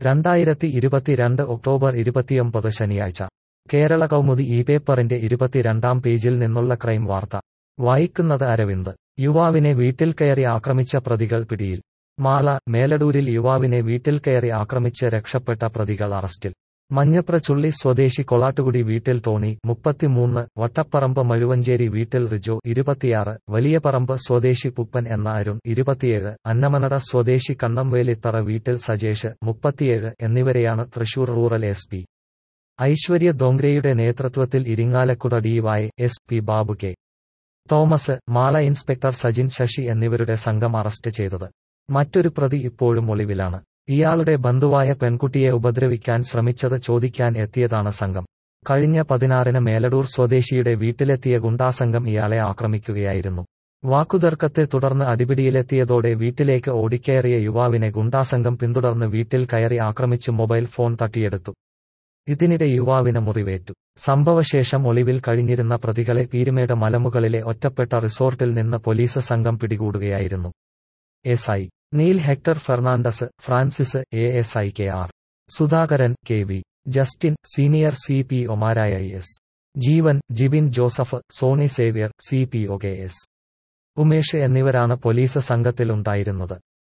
രണ്ടായിരത്തി ഇരുപത്തിരണ്ട് ഒക്ടോബർ ഇരുപത്തിയൊമ്പത് ശനിയാഴ്ച കേരള കൗമുദി ഈ പേപ്പറിന്റെ ഇരുപത്തിരണ്ടാം പേജിൽ നിന്നുള്ള ക്രൈം വാർത്ത വായിക്കുന്നത് അരവിന്ദ് യുവാവിനെ വീട്ടിൽ കയറി ആക്രമിച്ച പ്രതികൾ പിടിയിൽ മാള മേലടൂരിൽ യുവാവിനെ വീട്ടിൽ കയറി ആക്രമിച്ച് രക്ഷപ്പെട്ട പ്രതികൾ അറസ്റ്റിൽ മഞ്ഞപ്ര ചുള്ളി സ്വദേശി കൊളാട്ടുകുടി വീട്ടിൽ ടോണി മുപ്പത്തിമൂന്ന് വട്ടപ്പറമ്പ് മഴുവഞ്ചേരി വീട്ടിൽ റിജോ ഇരുപത്തിയാറ് വലിയപറമ്പ് സ്വദേശി പുപ്പൻ എന്ന അരുൺ ഇരുപത്തിയേഴ് അന്നമനട സ്വദേശി കണ്ണംവേലിത്തറ വീട്ടിൽ സജേഷ് മുപ്പത്തിയേഴ് എന്നിവരെയാണ് Thrissur rural S P Aishwarya ദോങ്ക്രയുടെ നേതൃത്വത്തിൽ Irinjalakuda Dy S P Babu K Thomas Mala inspector Sajin Sasi എന്നിവരുടെ സംഘം അറസ്റ്റ് ചെയ്തത് മറ്റൊരു പ്രതി ഇപ്പോഴും ഒളിവിലാണ് ഇയാളുടെ ബന്ധുവായ പെൺകുട്ടിയെ ഉപദ്രവിക്കാൻ ശ്രമിച്ചത് ചോദിക്കാൻ എത്തിയതാണ് സംഘം കഴിഞ്ഞ പതിനാറിന് മേലടൂർ സ്വദേശിയുടെ വീട്ടിലെത്തിയ ഗുണ്ടാസംഘം ഇയാളെ ആക്രമിക്കുകയായിരുന്നു വാക്കുതർക്കത്തെ തുടർന്ന് അടിപിടിയിലെത്തിയതോടെ വീട്ടിലേക്ക് ഓടിക്കയറിയ യുവാവിനെ ഗുണ്ടാസംഘം പിന്തുടർന്ന് വീട്ടിൽ കയറി ആക്രമിച്ച് മൊബൈൽ ഫോൺ തട്ടിയെടുത്തു ഇതിനിടെ യുവാവിന് മുറിവേറ്റു സംഭവശേഷം ഒളിവിൽ കഴിഞ്ഞിരുന്ന പ്രതികളെ പീരുമേട് മലമുകളിലെ ഒറ്റപ്പെട്ട റിസോർട്ടിൽ നിന്ന് പോലീസ് സംഘം പിടികൂടുകയായിരുന്നു S I Neil Hector Fernandes Francis A S I K R Sudhakaran K V Justin senior C P ഒമാരായ S Jeevan Jibin Joseph Sony Xavier C P O K S Umesh എന്നിവരാണ് പോലീസ് സംഘത്തിലുണ്ടായിരുന്നത്